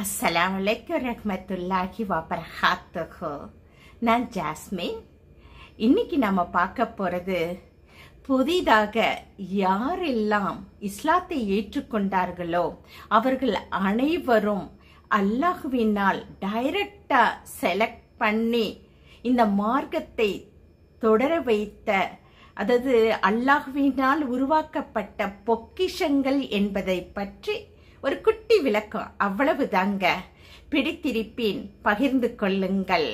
அஸ்ஸலாமு அலைக்கும் ரஹ்மத்துல்லாஹி வபரகாத்துஹு நான் ஜாஸ்மின் இன்னைக்கு நம்ம பார்க்க போறது புதிதாக யாரெல்லாம் இஸ்லாத்தை ஏற்றுக்கொண்டார்களோ அவர்கள் அனைவரும் அல்லாஹுவினால் டைரக்டா செலக்ட் பண்ணி இந்த மார்க்கத்தை தொடர வைத்த அதாவது அல்லாஹுவினால் உருவாக்கப்பட்ட பொக்கிஷங்கள் என்பதை பற்றி ஒரு குட்டி விளக்கம் அவ்வளவுதாங்க பிடித்திருப்பேன் பகிர்ந்து கொள்ளுங்கள்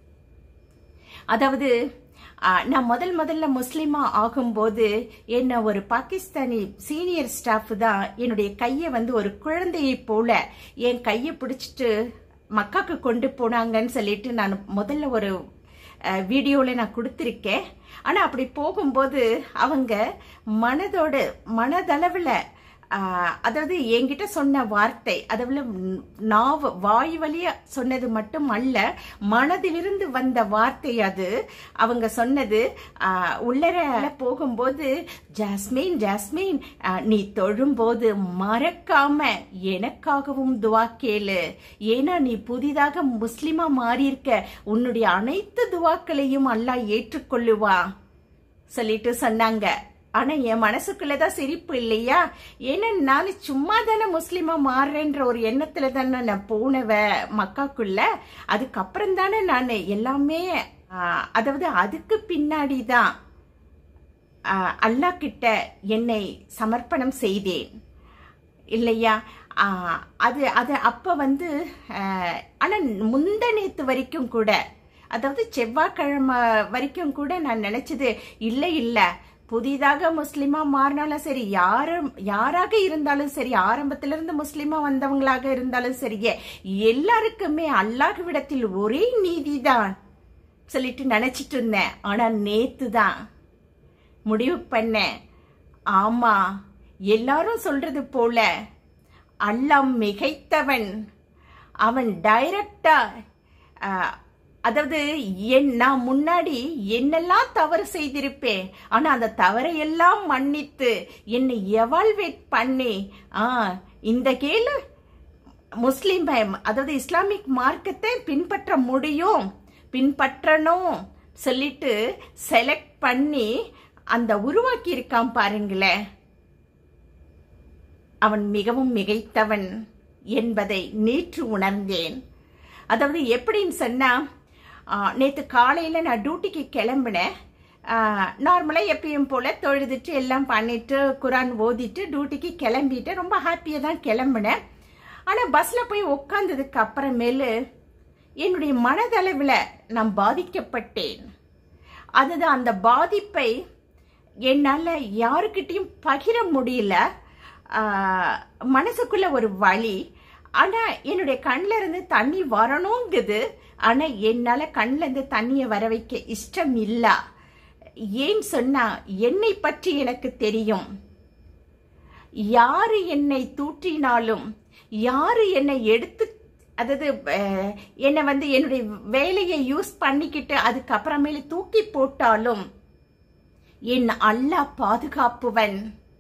அதாவது ஆ, நான் முதல் முதல்ல முஸ்லிமா ஆகும்போது என்ன ஒரு பாகிஸ்தானி சீனியர் ஸ்டாஃப் தான் என்னுடைய கையை வந்து ஒரு குழந்தையை போல என் கையை பிடிச்சிட்டு மக்காக்கு கொண்டு போனாங்கன்னு சொல்லிட்டு நான் முதல்ல ஒரு வீடியோவில் நான் கொடுத்துருக்கேன் ஆனால் அப்படி போகும்போது அவங்க மனதோட மனதளவில் ஆஹ், அதாவது என்கிட்ட சொன்ன வார்த்தை அதாவது நாவ வாய் வழியா சொன்னது மட்டும் அல்ல மனதிலிருந்து வந்த வார்த்தை அது அவங்க சொன்னது ஆஹ், உள்ளர போகும்போது ஜாஸ்மின் ஜாஸ்மின் ஆஹ், நீ தொழும்போது மறக்காம எனக்காகவும் துவா கேளு ஏன்னா நீ புதிதாக முஸ்லிமா மாறியிருக்க உன்னுடைய அனைத்து துவாக்களையும் அல்லாஹ் ஏற்றுக்கொள்ளுவா சொல்லிட்டு சொன்னாங்க ஆனா என் மனசுக்குள்ளதான் சிரிப்பு இல்லையா ஏன்னா நான் சும்மா தானே முஸ்லிமா மாறுறேன்ற ஒரு எண்ணத்துல தானே நான் போனவ மக்காக்குள்ள அதுக்கப்புறம் தானே நான் எல்லாமே ஆஹ், அதாவது அதுக்கு பின்னாடி தான் அல்லாஹ் கிட்ட என்னை சமர்ப்பணம் செய்தேன் இல்லையா ஆஹ், அது அது அப்ப வந்து ஆஹ், ஆனா முந்த நேத்து வரைக்கும் கூட அதாவது செவ்வாய்க்கிழமை வரைக்கும் கூட நான் நினைச்சது இல்லை இல்லை புதிதாக முஸ்லிமா மாறினாலும் சரி யாரும் யாராக இருந்தாலும் சரி ஆரம்பத்துல இருந்து முஸ்லிமா வந்தவங்களாக இருந்தாலும் சரியே எல்லாருக்குமே அல்லாஹ்விடத்தில் ஒரே நீதிதான் சொல்லிட்டு நினைச்சிட்டு இருந்தேன் ஆனா நேத்து தான் முடிவு பண்ணேன் ஆமா எல்லாரும் சொல்றது போல அல்லாஹ் மிகைத்தவன் அவன் டைரக்டா அதாவது என் நான் முன்னாடி என்னெல்லாம் தவறு செய்திருப்பேன் ஆனா அந்த தவறையெல்லாம் மன்னித்து என்னை எவால்வேட் பண்ணி ஆ இந்த கேளு முஸ்லிம் அதாவது இஸ்லாமிக் மார்க்கத்தை பின்பற்ற முடியும் பின்பற்றணும் சொல்லிட்டு செலக்ட் பண்ணி அந்த உருவாக்கி இருக்கான் பாருங்களேன் அவன் மிகவும் மிகைத்தவன் என்பதை நேற்று உணர்ந்தேன் அதாவது எப்படின்னு சொன்னா நேற்று காலையில் நான் டியூட்டிக்கு கிளம்பினேன் நார்மலாக எப்பயும் போல் தொழுதுட்டு எல்லாம் பண்ணிட்டு குரான் ஓதிட்டு டியூட்டிக்கு கிளம்பிட்டு ரொம்ப ஹாப்பியாக தான் கிளம்பினேன் ஆனால் பஸ்ஸில் போய் உட்காந்ததுக்கு அப்புறமேலு என்னுடைய மனதளவில் நான் பாதிக்கப்பட்டேன் அதுதான் அந்த பாதிப்பை என்னால் யாருக்கிட்டையும் பகிர முடியல ஆஹ், மனசுக்குள்ள ஒரு வலி ஆனா என்னுடைய கண்ணில் இருந்து தண்ணி வரணுங்குது ஆனா என்னால கண்ணில் இருந்து தண்ணியை வர வைக்க இஷ்டம் இல்ல ஏன் சொன்னா என்னை பற்றி எனக்கு தெரியும் யாரு என்னை தூற்றினாலும் யாரு என்னை எடுத்து அதாவது அஹ், என்னை வந்து என்னுடைய வேலையை யூஸ் பண்ணிக்கிட்டு அதுக்கப்புறமேல தூக்கி போட்டாலும் என் அல்லாஹ் பாதுகாப்புவன்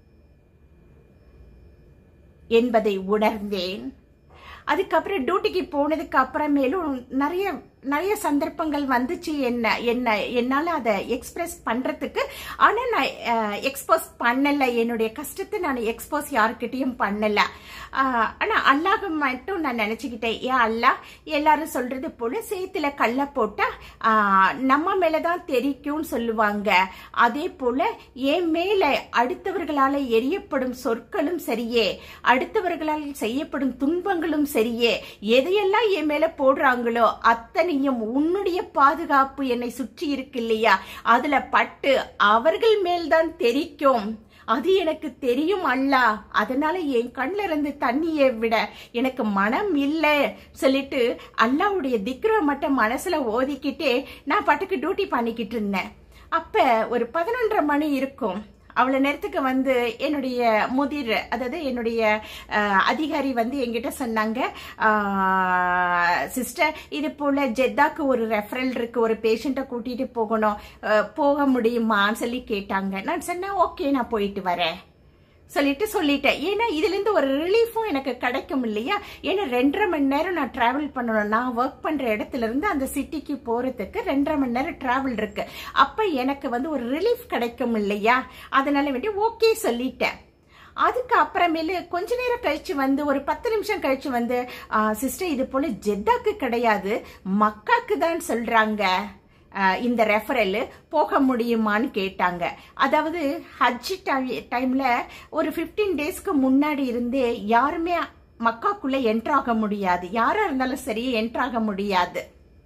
என்பதை உணர்ந்தேன் அதுக்கப்புறம் டியூட்டிக்கு போனதுக்கு அப்புறமேலும் நிறைய நிறைய சந்தர்ப்பங்கள் வந்துச்சு என்ன என்ன என்னால் அதை எக்ஸ்பிரஸ் பண்ணுறதுக்கு ஆனால் நான் எக்ஸ்போஸ் பண்ணலை என்னுடைய கஷ்டத்தை நான் எக்ஸ்போஸ் யாருக்கிட்டையும் பண்ணலை ஆனால் அல்லாஹ் மட்டும் நான் நினச்சிக்கிட்டேன் ஏன் அல்லாஹ் எல்லாரும் சொல்கிறது போல் சேத்துல கல்லை போட்டால் நம்ம மேலே தான் தெரிக்கும்னு சொல்லுவாங்க அதே போல் என் மேலே அடுத்தவர்களால் எரியப்படும் சொற்களும் சரியே அடுத்தவர்களால் செய்யப்படும் துன்பங்களும் சரியே எதையெல்லாம் என் மேலே போடுறாங்களோ அத்தனையும் உன்னுடைய பாதுகாப்பு என்னை சுற்றி இருக்கு இல்லையா அதுல பட்டு அவர்கள் மேல்தான் தெரிக்கும் அது எனக்கு தெரியும் அல்லா அதனால என் கண்ணில் இருந்து தண்ணியை விட எனக்கு மனம் இல்லை சொல்லிட்டு அல்லாவுடைய திக்ர மட்டும் மனசுல ஓதிக்கிட்டே நான் பாட்டுக்கு டியூட்டி பண்ணிக்கிட்டு இருந்தேன் அப்ப ஒரு பதினொன்றரை மணி இருக்கும் அவ்வளோ நேரத்துக்கு வந்து என்னுடைய முதிர் அதாவது என்னுடைய அஹ், அதிகாரி வந்து என்கிட்ட சொன்னாங்க சிஸ்டர் இது போல் ஜெத்தாக்கு ஒரு ரெஃபரல் இருக்கு ஒரு பேஷண்ட்டை கூட்டிட்டு போகணும் அஹ், போக முடியுமான்னு சொல்லி கேட்டாங்க நான் சொன்னேன் ஓகே நான் போயிட்டு வரேன் சொல்லிட்டு சொல்லிட்டேன் ஏன்னா இதுல இருந்து ஒரு ரிலீஃபும் எனக்கு கிடைக்கும் இல்லையா ஏன்னா ரெண்டரை மணி நேரம் நான் டிராவல் பண்ணணும் நான் ஒர்க் பண்ற இடத்துல இருந்து அந்த சிட்டிக்கு போறதுக்கு ரெண்டரை மணி நேரம் டிராவல் இருக்கு அப்ப எனக்கு வந்து ஒரு ரிலீஃப் கிடைக்கும் இல்லையா அதனால வேண்டி ஓகே சொல்லிட்டேன் அதுக்கு அப்புறமேலு கொஞ்ச நேரம் கழிச்சு வந்து ஒரு பத்து நிமிஷம் கழிச்சு வந்து சிஸ்டர் இது போல ஜெத்தாக்கு கிடையாது மக்காக்கு தான் சொல்றாங்க ஆஹ் இந்த ரெஃபரல் போக முடியுமான்னு கேட்டாங்க அதாவது ஹஜ் டைம்ல ஒரு 15 டேஸ்க்கு முன்னாடி இருந்தே யாருமே மக்காக்குள்ள என்ட்ரு ஆக முடியாது யாரா இருந்தாலும் சரி என்ட்ரு ஆக முடியாது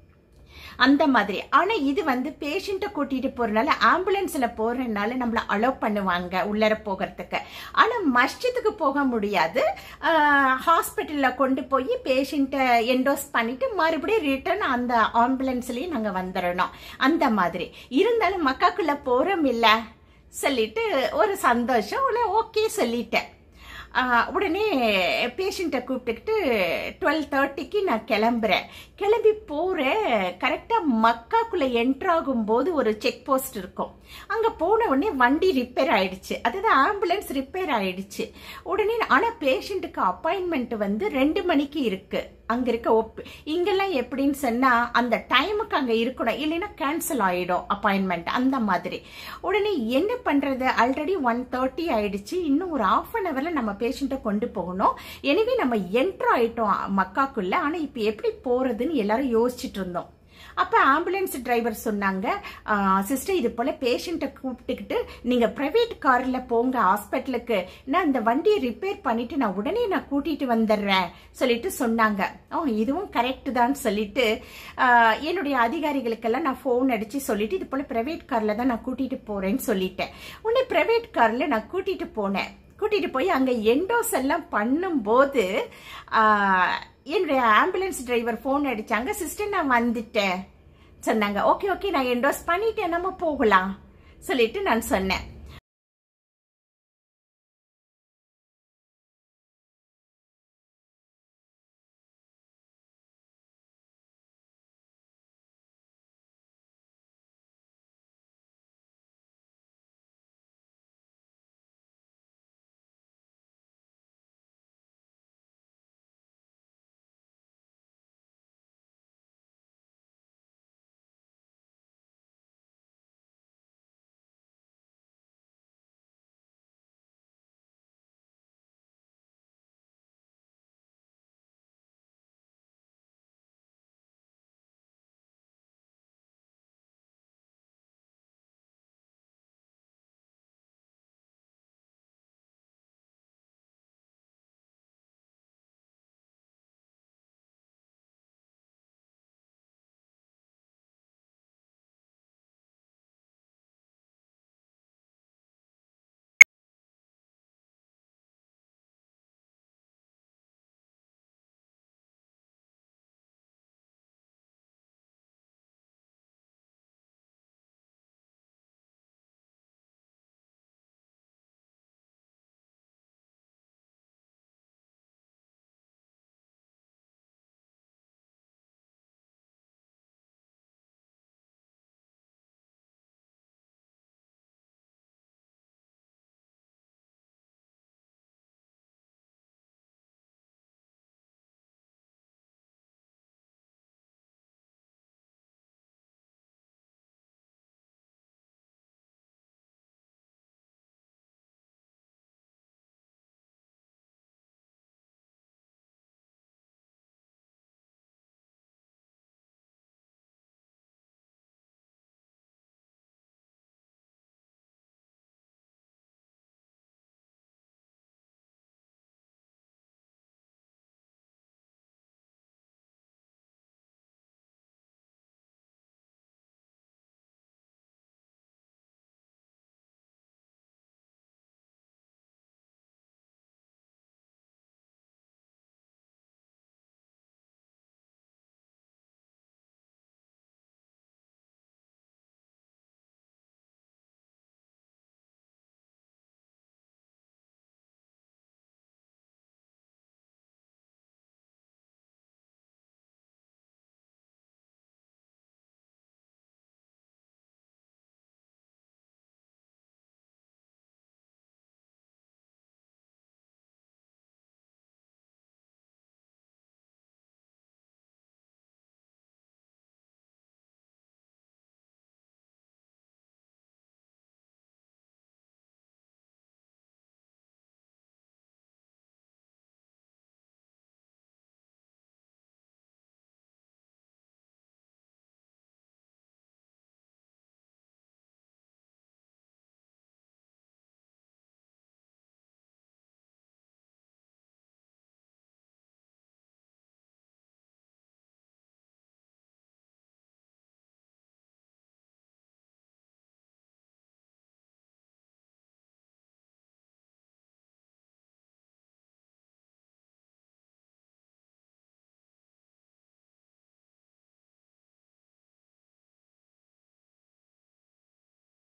அந்த மாதிரி ஆனா இது வந்து பேஷண்ட்டை கூட்டிட்டு போறதுனால ஆம்புலன்ஸ்ல போறதுனால நம்மள அலோவ் பண்ணுவாங்க உள்ளர போகிறதுக்கு ஆனா மஸ்ஜிதுக்கு போக முடியாது ஹாஸ்பிட்டல்ல கொண்டு போய் பேஷண்ட்டை என்டோஸ் பண்ணிட்டு மறுபடியும் ரிட்டர்ன் அந்த ஆம்புலன்ஸ்லயே நாங்க வந்துடணும் அந்த மாதிரி இருந்தாலும் மக்காக்குள்ள போறோம் இல்ல சொல்லிட்டு ஒரு சந்தோஷம் ஓகே சொல்லிட்டேன் ஆஹ் உடனே பேஷண்ட்டை கூப்பிட்டுக்கிட்டு டுவெல் தேர்ட்டிக்கு நான் கிளம்புறேன் கிளம்பி போகிறேன் கரெக்டாக மக்காக்குள்ளே என்ட்ரு ஆகும்போது ஒரு செக் போஸ்ட் இருக்கும் அங்கே போன உடனே வண்டி ரிப்பேர் ஆயிடுச்சு அதாவது ஆம்புலன்ஸ் ரிப்பேர் ஆயிடுச்சு உடனே ஆனால் பேஷண்ட்டுக்கு அப்பாயின்மெண்ட் வந்து ரெண்டு மணிக்கு இருக்கு அங்கே இருக்க ஒப் இங்கெல்லாம் எப்படின்னு சொன்னால் அந்த டைமுக்கு அங்கே இருக்கணும் இல்லைன்னா கேன்சல் ஆகிடும் அப்பாயின்மெண்ட் அந்த மாதிரி உடனே என்ன பண்ணுறது ஆல்ரெடி ஒன் தேர்ட்டி ஆயிடுச்சு இன்னும் ஒரு ஆஃப் அன் ஹவரில் நம்ம பேஷண்ட்டை கொண்டு போகணும் எனவே நம்ம என்ட்ரு ஆயிட்டோம் மக்காக்குள்ள ஆனால் இப்போ எப்படி போகிறதுன்னு எல்லாரும் யோசிச்சுட்டு இருந்தோம் அப்போ ஆம்புலன்ஸ் டிரைவர் சொன்னாங்க சிஸ்டர் இது போல் பேஷண்ட்டை கூப்பிட்டுக்கிட்டு நீங்கள் ப்ரைவேட் காரில் போங்க ஹாஸ்பிட்டலுக்கு நான் இந்த வண்டியை ரிப்பேர் பண்ணிட்டு நான் உடனே நான் கூட்டிகிட்டு வந்துடுறேன் சொல்லிட்டு சொன்னாங்க ஓ இதுவும் கரெக்டு தான் சொல்லிட்டு ஆஹ், என்னுடைய அதிகாரிகளுக்கெல்லாம் நான் ஃபோன் அடித்து சொல்லிட்டு இது போல் ப்ரைவேட் காரில் தான் நான் கூட்டிகிட்டு போகிறேன்னு சொல்லிட்டேன் உடனே ப்ரைவேட் காரில் நான் கூட்டிகிட்டு போனேன் கூட்டிட்டு போய் அங்க எண்டோஸ் எல்லாம் பண்ணும்போது ஆஹ், என்னுடைய ஆம்புலன்ஸ் டிரைவர் ஃபோன் அடிச்சாங்க சிஸ்டர் நான் வந்துட்டேன் சொன்னாங்க ஓகே ஓகே நான் எண்டோஸ் பண்ணிட்டேன் நம்ம போகலாம் சொல்லிட்டு நான் சொன்னேன்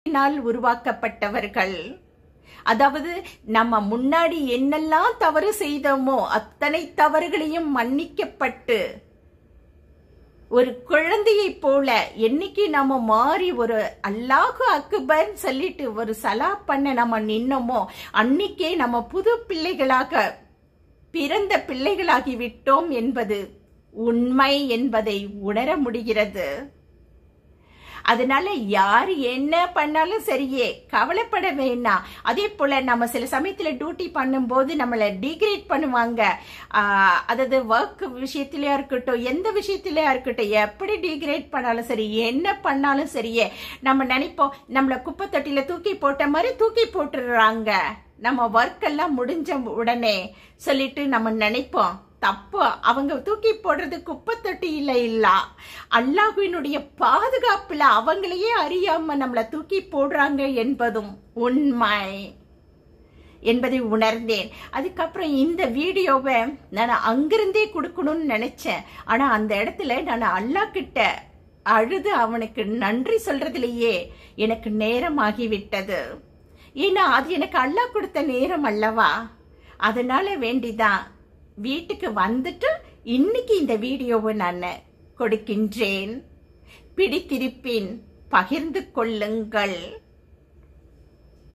நாள் உருவாக்கப்பட்டவர்கள் அதாவது நம்ம முன்னாடி என்னெல்லாம் தவறு செய்தோமோ அத்தனை தவறுகளையும் மன்னிக்கப்பட்டு ஒரு குழந்தையை போல என்னைக்கு நம்ம மாறி ஒரு அல்லாஹு அக்பர் சொல்லிட்டு ஒரு சலா பண்ண நம்ம நின்னோமோ அன்னைக்கே நம்ம புது பிள்ளைகளாக பிறந்த பிள்ளைகளாகி விட்டோம் என்பது உண்மை என்பதை உணர முடிகிறது அதனால யார் என்ன பண்ணாலும் சரியே கவலைப்பட வேணாம் அதே போல நம்ம சில சமயத்துல டியூட்டி பண்ணும்போது நம்மளை டிகிரேட் பண்ணுவாங்க ஆஹ் அதாவது ஒர்க் விஷயத்திலயா இருக்கட்டும் எந்த விஷயத்திலயா இருக்கட்டும் எப்படி டிகிரேட் பண்ணாலும் சரி என்ன பண்ணாலும் சரியே நம்ம நினைப்போம் நம்மளை குப்பை தொட்டியில தூக்கி போட்ட மாதிரி தூக்கி போட்டுடுறாங்க நம்ம ஒர்க் எல்லாம் முடிஞ்ச உடனே சொல்லிட்டு நம்ம நினைப்போம் தப்பு அவங்க தூக்கி போடுறது குப்பை தொட்டியில இல்ல அல்லாஹுவினுடைய பாதுகாப்புல அவங்களையே அறியாம நம்மள தூக்கி போடுறாங்க என்பதும் உண்மை என்பதை உணர்ந்தேன் அதுக்கப்புறம் இந்த வீடியோவை நான் அங்கிருந்தே கொடுக்கணும்னு நினைச்சேன் ஆனா அந்த இடத்துல நான் அல்லா கிட்ட அழுது அவனுக்கு நன்றி சொல்றதுலயே எனக்கு நேரமாகி விட்டது ஏன்னா அது எனக்கு அல்லாஹ் கொடுத்த நேரம் அல்லவா அதனால வேண்டிதான் வீட்டுக்கு வந்துட்டு இன்னைக்கு இந்த வீடியோவை நான் கொடுக்கின்றேன் பிடித்திருப்பின் பகிர்ந்து கொள்ளுங்கள்